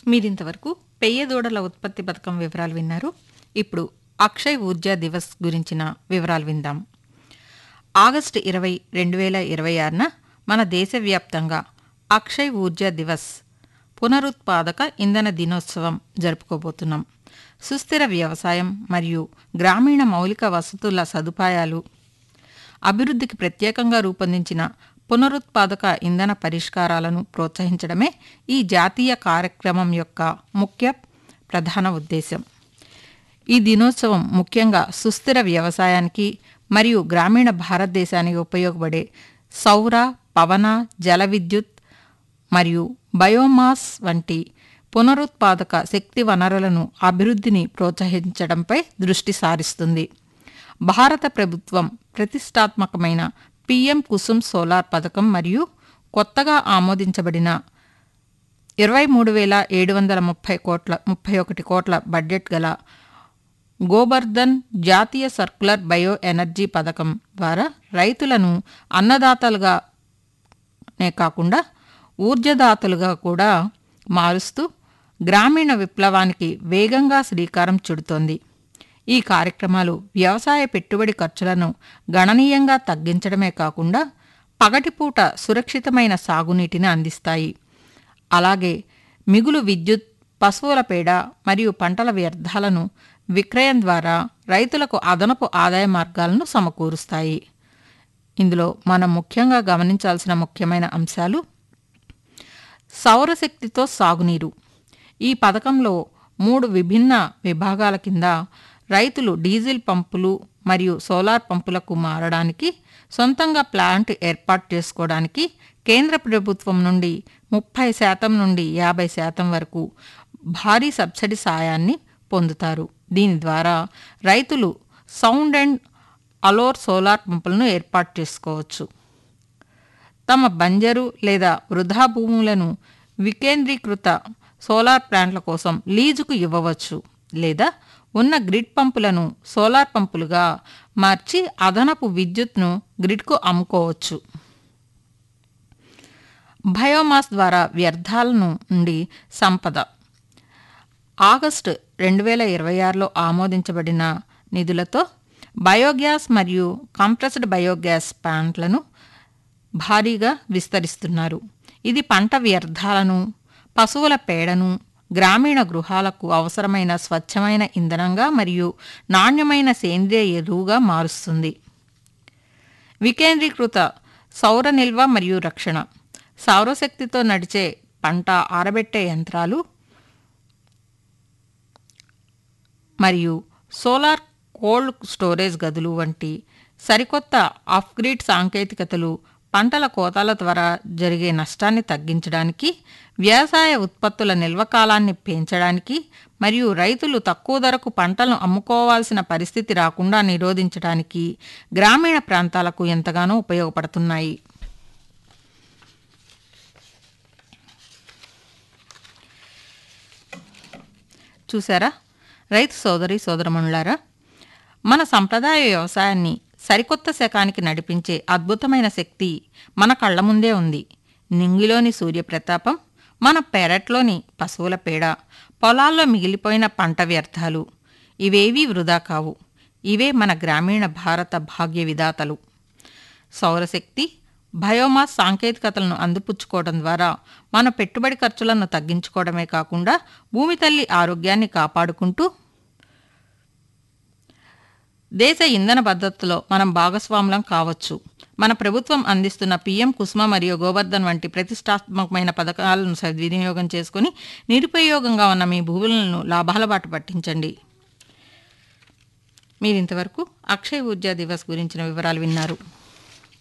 మీరింతవరకు పెయ్యదూడల ఉత్పత్తి పథకం వివరాలు విన్నారు ఇప్పుడు అక్షయ్ ఊర్జా దివస్ గురించిన వివరాలు విందాం ఆగస్టు ఇరవై రెండు వేల ఇరవై ఆరున మన దేశవ్యాప్తంగా అక్షయ్ ఊర్జా దివస్ పునరుత్పాదక ఇంధన దినోత్సవం జరుపుకోబోతున్నాం సుస్థిర వ్యవసాయం మరియు గ్రామీణ మౌలిక వసతుల సదుపాయాలు అభివృద్ధికి ప్రత్యేకంగా రూపొందించిన పునరుత్పాదక ఇంధన పరిష్కారాలను ప్రోత్సహించడమే ఈ జాతీయ కార్యక్రమం యొక్క ముఖ్య ప్రధాన ఉద్దేశం ఈ దినోత్సవం ముఖ్యంగా సుస్థిర వ్యవసాయానికి మరియు గ్రామీణ భారతదేశానికి ఉపయోగపడే సౌర పవన జల విద్యుత్ మరియు బయోమాస్ వంటి పునరుత్పాదక శక్తి వనరులను అభివృద్ధిని ప్రోత్సహించడంపై దృష్టి సారిస్తుంది భారత ప్రభుత్వం ప్రతిష్టాత్మకమైన పీఎం కుసుమ్ సోలార్ పథకం మరియు కొత్తగా ఆమోదించబడిన ఇరవై మూడు వేల ఏడు వందల ముప్పై కోట్ల ముప్పై ఒకటి కోట్ల బడ్జెట్ గల గోబర్ధన్ జాతీయ సర్కులర్ బయో ఎనర్జీ పథకం ద్వారా రైతులను అన్నదాతలుగానే కాకుండా ఊర్జదాతలుగా కూడా మారుస్తూ గ్రామీణ విప్లవానికి వేగంగా శ్రీకారం చుడుతోంది ఈ కార్యక్రమాలు వ్యవసాయ పెట్టుబడి ఖర్చులను గణనీయంగా తగ్గించడమే కాకుండా పగటిపూట సురక్షితమైన సాగునీటిని అందిస్తాయి అలాగే మిగులు విద్యుత్ పశువుల పేడ మరియు పంటల వ్యర్థాలను విక్రయం ద్వారా రైతులకు అదనపు ఆదాయ మార్గాలను సమకూరుస్తాయి ఇందులో మనం ముఖ్యంగా గమనించాల్సిన ముఖ్యమైన అంశాలు సౌరశక్తితో సాగునీరు ఈ పథకంలో మూడు విభిన్న విభాగాల కింద రైతులు డీజిల్ పంపులు మరియు సోలార్ పంపులకు మారడానికి సొంతంగా ప్లాంట్ ఏర్పాటు చేసుకోవడానికి కేంద్ర ప్రభుత్వం నుండి ముప్పై శాతం నుండి యాభై శాతం వరకు భారీ సబ్సిడీ సాయాన్ని పొందుతారు దీని ద్వారా రైతులు సౌండ్ అండ్ అలోర్ సోలార్ పంపులను ఏర్పాటు చేసుకోవచ్చు తమ బంజరు లేదా వృధా భూములను వికేంద్రీకృత సోలార్ ప్లాంట్ల కోసం లీజుకు ఇవ్వవచ్చు లేదా ఉన్న గ్రిడ్ పంపులను సోలార్ పంపులుగా మార్చి అదనపు విద్యుత్ను గ్రిడ్కు అమ్ముకోవచ్చు బయోమాస్ ద్వారా వ్యర్థాల నుండి సంపద ఆగస్టు రెండు వేల ఇరవై ఆరులో ఆమోదించబడిన నిధులతో బయోగ్యాస్ మరియు కంప్రెస్డ్ బయోగ్యాస్ ప్లాంట్లను భారీగా విస్తరిస్తున్నారు ఇది పంట వ్యర్థాలను పశువుల పేడను గ్రామీణ గృహాలకు అవసరమైన స్వచ్ఛమైన ఇంధనంగా మరియు నాణ్యమైన సేంద్రియ ఎరువుగా మారుస్తుంది వికేంద్రీకృత సౌర నిల్వ మరియు రక్షణ సౌరశక్తితో నడిచే పంట ఆరబెట్టే యంత్రాలు మరియు సోలార్ కోల్డ్ స్టోరేజ్ గదులు వంటి సరికొత్త ఆఫ్గ్రిడ్ సాంకేతికతలు పంటల కోతల ద్వారా జరిగే నష్టాన్ని తగ్గించడానికి వ్యవసాయ ఉత్పత్తుల నిల్వ కాలాన్ని పెంచడానికి మరియు రైతులు తక్కువ ధరకు పంటలను అమ్ముకోవాల్సిన పరిస్థితి రాకుండా నిరోధించడానికి గ్రామీణ ప్రాంతాలకు ఎంతగానో ఉపయోగపడుతున్నాయి చూసారా రైతు సోదరి సోదరమణులారా మన సంప్రదాయ వ్యవసాయాన్ని సరికొత్త శకానికి నడిపించే అద్భుతమైన శక్తి మన కళ్ళ ముందే ఉంది నింగిలోని సూర్యప్రతాపం మన పెరట్లోని పశువుల పేడ పొలాల్లో మిగిలిపోయిన పంట వ్యర్థాలు ఇవేవీ వృధా కావు ఇవే మన గ్రామీణ భారత భాగ్య విధాతలు సౌరశక్తి బయోమాస్ సాంకేతికతలను అందిపుచ్చుకోవడం ద్వారా మన పెట్టుబడి ఖర్చులను తగ్గించుకోవడమే కాకుండా భూమి తల్లి ఆరోగ్యాన్ని కాపాడుకుంటూ దేశ ఇంధన భద్రతలో మనం భాగస్వాములం కావచ్చు మన ప్రభుత్వం అందిస్తున్న పీఎం కుసుమ మరియు గోవర్ధన్ వంటి ప్రతిష్టాత్మకమైన పథకాలను సద్వినియోగం చేసుకుని నిరుపయోగంగా ఉన్న మీ భూములను లాభాల బాట పట్టించండి మీరు ఇంతవరకు అక్షయ్ ఊర్జా దివస్ గురించిన వివరాలు విన్నారు